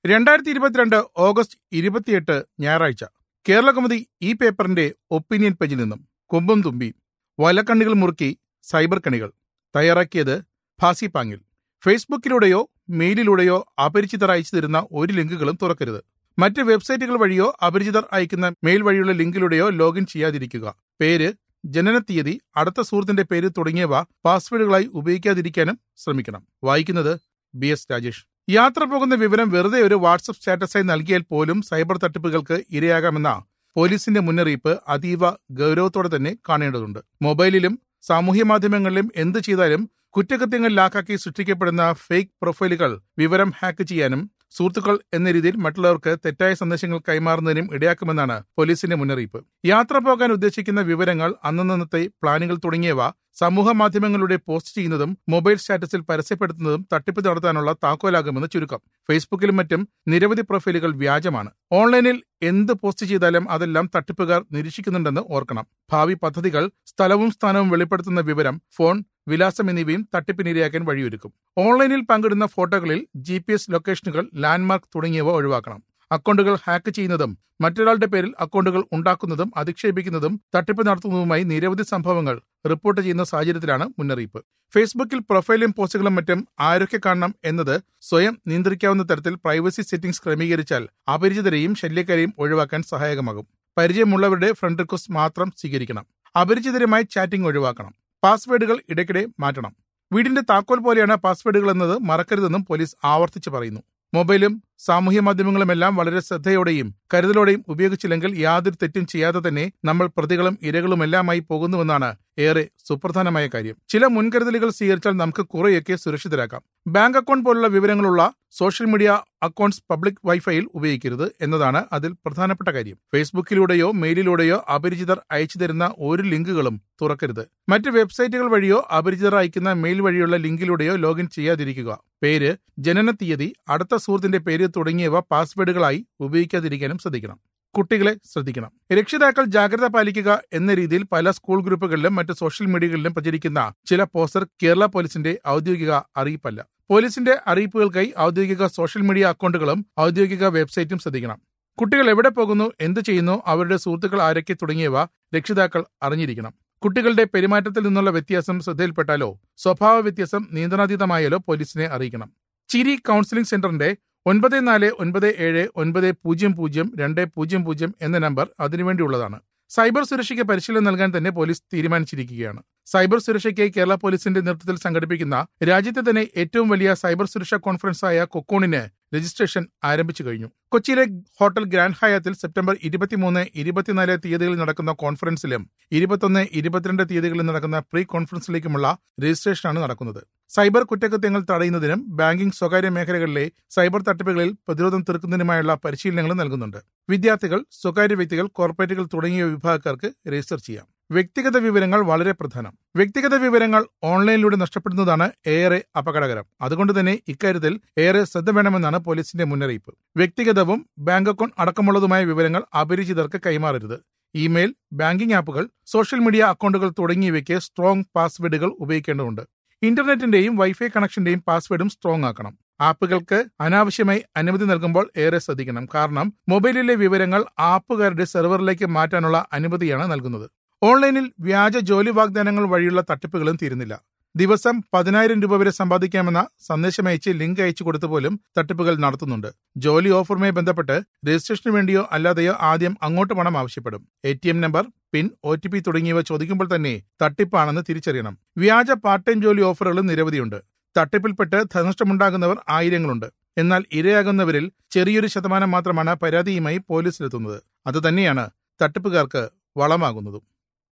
രണ്ടായിരത്തി ഇരുപത്തിരണ്ട് ഓഗസ്റ്റ് ഇരുപത്തിയെട്ട് ഞായറാഴ്ച കേരളകൗമുദി ഈ പേപ്പറിന്റെ ഒപ്പീനിയൻ പേജിൽ നിന്നും കൊമ്പും തുമ്പി വലക്കണ്ണികൾ മുറുക്കി സൈബർ കണികൾ തയ്യാറാക്കിയത് ഫാസി പാങ്ങിൽ ഫേസ്ബുക്കിലൂടെയോ മെയിലിലൂടെയോ അപരിചിതർ അയച്ചു തരുന്ന ഒരു ലിങ്കുകളും തുറക്കരുത് മറ്റ് വെബ്സൈറ്റുകൾ വഴിയോ അപരിചിതർ അയക്കുന്ന മെയിൽ വഴിയുള്ള ലിങ്കിലൂടെയോ ലോഗിൻ ചെയ്യാതിരിക്കുക പേര് ജനനത്തീയതി അടുത്ത സുഹൃത്തിന്റെ പേര് തുടങ്ങിയവ പാസ്വേഡുകളായി ഉപയോഗിക്കാതിരിക്കാനും ശ്രമിക്കണം വായിക്കുന്നത് ബി എസ് രാജേഷ് യാത്ര പോകുന്ന വിവരം വെറുതെ ഒരു വാട്സപ്പ് സ്റ്റാറ്റസായി നൽകിയാൽ പോലും സൈബർ തട്ടിപ്പുകൾക്ക് ഇരയാകാമെന്ന പോലീസിന്റെ മുന്നറിയിപ്പ് അതീവ ഗൗരവത്തോടെ തന്നെ കാണേണ്ടതുണ്ട് മൊബൈലിലും സാമൂഹ്യ മാധ്യമങ്ങളിലും എന്ത് ചെയ്താലും കുറ്റകൃത്യങ്ങൾ ലാക്കാക്കി സൃഷ്ടിക്കപ്പെടുന്ന ഫേക്ക് പ്രൊഫൈലുകൾ വിവരം ഹാക്ക് ചെയ്യാനും സുഹൃത്തുക്കൾ എന്ന രീതിയിൽ മറ്റുള്ളവർക്ക് തെറ്റായ സന്ദേശങ്ങൾ കൈമാറുന്നതിനും ഇടയാക്കുമെന്നാണ് പോലീസിന്റെ മുന്നറിയിപ്പ് യാത്ര പോകാൻ ഉദ്ദേശിക്കുന്ന വിവരങ്ങൾ അന്നന്നത്തെ പ്ലാനുകൾ തുടങ്ങിയവ സമൂഹ മാധ്യമങ്ങളിലൂടെ പോസ്റ്റ് ചെയ്യുന്നതും മൊബൈൽ സ്റ്റാറ്റസിൽ പരസ്യപ്പെടുത്തുന്നതും തട്ടിപ്പ് നടത്താനുള്ള താക്കോലാകുമെന്ന് ചുരുക്കം ഫേസ്ബുക്കിലും മറ്റും നിരവധി പ്രൊഫൈലുകൾ വ്യാജമാണ് ഓൺലൈനിൽ എന്ത് പോസ്റ്റ് ചെയ്താലും അതെല്ലാം തട്ടിപ്പുകാർ നിരീക്ഷിക്കുന്നുണ്ടെന്ന് ഓർക്കണം ഭാവി പദ്ധതികൾ സ്ഥലവും സ്ഥാനവും വെളിപ്പെടുത്തുന്ന വിവരം ഫോൺ വിലാസം എന്നിവയും തട്ടിപ്പിനിരയാക്കാൻ വഴിയൊരുക്കും ഓൺലൈനിൽ പങ്കിടുന്ന ഫോട്ടോകളിൽ ജി ലൊക്കേഷനുകൾ ലാൻഡ്മാർക്ക് തുടങ്ങിയവ ഒഴിവാക്കണം അക്കൗണ്ടുകൾ ഹാക്ക് ചെയ്യുന്നതും മറ്റൊരാളുടെ പേരിൽ അക്കൗണ്ടുകൾ ഉണ്ടാക്കുന്നതും അധിക്ഷേപിക്കുന്നതും തട്ടിപ്പ് നടത്തുന്നതുമായി നിരവധി സംഭവങ്ങൾ റിപ്പോർട്ട് ചെയ്യുന്ന സാഹചര്യത്തിലാണ് മുന്നറിയിപ്പ് ഫേസ്ബുക്കിൽ പ്രൊഫൈലും പോസ്റ്റുകളും മറ്റും ആരൊക്കെ കാണണം എന്നത് സ്വയം നിയന്ത്രിക്കാവുന്ന തരത്തിൽ പ്രൈവസി സെറ്റിംഗ്സ് ക്രമീകരിച്ചാൽ അപരിചിതരെയും ശല്യക്കാരെയും ഒഴിവാക്കാൻ സഹായകമാകും പരിചയമുള്ളവരുടെ ഫ്രണ്ട് റിക്വസ്റ്റ് മാത്രം സ്വീകരിക്കണം അപരിചിതരുമായി ചാറ്റിംഗ് ഒഴിവാക്കണം പാസ്വേഡുകൾ ഇടയ്ക്കിടെ മാറ്റണം വീടിന്റെ താക്കോൽ പോലെയാണ് പാസ്വേഡുകൾ എന്നത് മറക്കരുതെന്നും പോലീസ് ആവർത്തിച്ച് പറയുന്നു മൊബൈലും സാമൂഹ്യ മാധ്യമങ്ങളുമെല്ലാം വളരെ ശ്രദ്ധയോടെയും കരുതലോടെയും ഉപയോഗിച്ചില്ലെങ്കിൽ യാതൊരു തെറ്റും ചെയ്യാതെ തന്നെ നമ്മൾ പ്രതികളും ഇരകളുമെല്ലാമായി പോകുന്നുവെന്നാണ് ഏറെ സുപ്രധാനമായ കാര്യം ചില മുൻകരുതലുകൾ സ്വീകരിച്ചാൽ നമുക്ക് കുറെയൊക്കെ സുരക്ഷിതരാക്കാം ബാങ്ക് അക്കൗണ്ട് പോലുള്ള വിവരങ്ങളുള്ള സോഷ്യൽ മീഡിയ അക്കൗണ്ട്സ് പബ്ലിക് വൈഫൈയിൽ ഉപയോഗിക്കരുത് എന്നതാണ് അതിൽ പ്രധാനപ്പെട്ട കാര്യം ഫേസ്ബുക്കിലൂടെയോ മെയിലിലൂടെയോ അപരിചിതർ അയച്ചു തരുന്ന ഒരു ലിങ്കുകളും തുറക്കരുത് മറ്റ് വെബ്സൈറ്റുകൾ വഴിയോ അപരിചിതർ അയക്കുന്ന മെയിൽ വഴിയുള്ള ലിങ്കിലൂടെയോ ലോഗിൻ ചെയ്യാതിരിക്കുക പേര് ജനന തീയതി അടുത്ത സുഹൃത്തിന്റെ പേര് തുടങ്ങിയവ പാസ്വേഡുകളായി ഉപയോഗിക്കാതിരിക്കാനും ശ്രദ്ധിക്കണം കുട്ടികളെ ശ്രദ്ധിക്കണം രക്ഷിതാക്കൾ ജാഗ്രത പാലിക്കുക എന്ന രീതിയിൽ പല സ്കൂൾ ഗ്രൂപ്പുകളിലും മറ്റ് സോഷ്യൽ മീഡിയകളിലും പ്രചരിക്കുന്ന ചില പോസ്റ്റർ കേരള പോലീസിന്റെ ഔദ്യോഗിക അറിയിപ്പല്ല പോലീസിന്റെ അറിയിപ്പുകൾക്കായി ഔദ്യോഗിക സോഷ്യൽ മീഡിയ അക്കൗണ്ടുകളും ഔദ്യോഗിക വെബ്സൈറ്റും ശ്രദ്ധിക്കണം കുട്ടികൾ എവിടെ പോകുന്നു എന്ത് ചെയ്യുന്നു അവരുടെ സുഹൃത്തുക്കൾ ആരൊക്കെ തുടങ്ങിയവ രക്ഷിതാക്കൾ അറിഞ്ഞിരിക്കണം കുട്ടികളുടെ പെരുമാറ്റത്തിൽ നിന്നുള്ള വ്യത്യാസം ശ്രദ്ധയിൽപ്പെട്ടാലോ സ്വഭാവ വ്യത്യാസം നിയന്ത്രണാതീതമായാലോ പോലീസിനെ അറിയിക്കണം ചിരി കൗൺസിലിംഗ് സെന്ററിന്റെ ഒൻപത് നാല് ഒൻപത് ഏഴ് ഒൻപത് പൂജ്യം പൂജ്യം രണ്ട് പൂജ്യം പൂജ്യം എന്ന നമ്പർ അതിനുവേണ്ടിയുള്ളതാണ് സൈബർ സുരക്ഷയ്ക്ക് പരിശീലനം നൽകാൻ തന്നെ പോലീസ് തീരുമാനിച്ചിരിക്കുകയാണ് സൈബർ സുരക്ഷയ്ക്കായി കേരള പോലീസിന്റെ നേതൃത്വത്തിൽ സംഘടിപ്പിക്കുന്ന രാജ്യത്തെ തന്നെ ഏറ്റവും വലിയ സൈബർ സുരക്ഷാ കോൺഫറൻസായ കൊക്കോണിന് രജിസ്ട്രേഷൻ ആരംഭിച്ചു കഴിഞ്ഞു കൊച്ചിയിലെ ഹോട്ടൽ ഗ്രാൻഡ് ഹയാത്തിൽ സെപ്റ്റംബർ ഇരുപത്തിമൂന്ന് ഇരുപത്തിനാല് തീയതികളിൽ നടക്കുന്ന കോൺഫറൻസിലും ഇരുപത്തൊന്ന് ഇരുപത്തിരണ്ട് തീയതികളിൽ നടക്കുന്ന പ്രീ കോൺഫറൻസിലേക്കുമുള്ള രജിസ്ട്രേഷനാണ് നടക്കുന്നത് സൈബർ കുറ്റകൃത്യങ്ങൾ തടയുന്നതിനും ബാങ്കിംഗ് സ്വകാര്യ മേഖലകളിലെ സൈബർ തട്ടിപ്പുകളിൽ പ്രതിരോധം തീർക്കുന്നതിനുമായുള്ള പരിശീലനങ്ങൾ നൽകുന്നുണ്ട് വിദ്യാർത്ഥികൾ സ്വകാര്യ വ്യക്തികൾ കോർപ്പറേറ്റുകൾ തുടങ്ങിയ വിഭാഗക്കാർക്ക് രജിസ്റ്റർ ചെയ്യാം വ്യക്തിഗത വിവരങ്ങൾ വളരെ പ്രധാനം വ്യക്തിഗത വിവരങ്ങൾ ഓൺലൈനിലൂടെ നഷ്ടപ്പെടുന്നതാണ് ഏറെ അപകടകരം അതുകൊണ്ട് തന്നെ ഇക്കാര്യത്തിൽ ഏറെ ശ്രദ്ധ വേണമെന്നാണ് പോലീസിന്റെ മുന്നറിയിപ്പ് വ്യക്തിഗതവും ബാങ്ക് അക്കൗണ്ട് അടക്കമുള്ളതുമായ വിവരങ്ങൾ അപരിചിതർക്ക് കൈമാറരുത് ഇമെയിൽ ബാങ്കിംഗ് ആപ്പുകൾ സോഷ്യൽ മീഡിയ അക്കൗണ്ടുകൾ തുടങ്ങിയവയ്ക്ക് സ്ട്രോങ് പാസ്വേഡുകൾ ഉപയോഗിക്കേണ്ടതുണ്ട് ഇന്റർനെറ്റിന്റെയും വൈഫൈ കണക്ഷന്റെയും പാസ്വേഡും സ്ട്രോങ് ആക്കണം ആപ്പുകൾക്ക് അനാവശ്യമായി അനുമതി നൽകുമ്പോൾ ഏറെ ശ്രദ്ധിക്കണം കാരണം മൊബൈലിലെ വിവരങ്ങൾ ആപ്പുകാരുടെ സെർവറിലേക്ക് മാറ്റാനുള്ള അനുമതിയാണ് നൽകുന്നത് ഓൺലൈനിൽ വ്യാജ ജോലി വാഗ്ദാനങ്ങൾ വഴിയുള്ള തട്ടിപ്പുകളും തീരുന്നില്ല ദിവസം പതിനായിരം രൂപ വരെ സമ്പാദിക്കാമെന്ന സന്ദേശമയച്ച് ലിങ്ക് അയച്ചു കൊടുത്തു പോലും തട്ടിപ്പുകൾ നടത്തുന്നുണ്ട് ജോലി ഓഫറുമായി ബന്ധപ്പെട്ട് രജിസ്ട്രേഷന് വേണ്ടിയോ അല്ലാതെയോ ആദ്യം അങ്ങോട്ട് പണം ആവശ്യപ്പെടും A T M number PIN O T P തുടങ്ങിയവ ചോദിക്കുമ്പോൾ തന്നെ തട്ടിപ്പാണെന്ന് തിരിച്ചറിയണം വ്യാജ പാർട്ട് ടൈം ജോലി ഓഫറുകളും നിരവധിയുണ്ട് തട്ടിപ്പിൽപ്പെട്ട് ധനനഷ്ടമുണ്ടാകുന്നവർ ആയിരങ്ങളുണ്ട് എന്നാൽ ഇരയാകുന്നവരിൽ ചെറിയൊരു ശതമാനം മാത്രമാണ് പരാതിയുമായി പോലീസിലെത്തുന്നത് അതുതന്നെയാണ് തട്ടിപ്പുകാർക്ക് വളമാകുന്നതും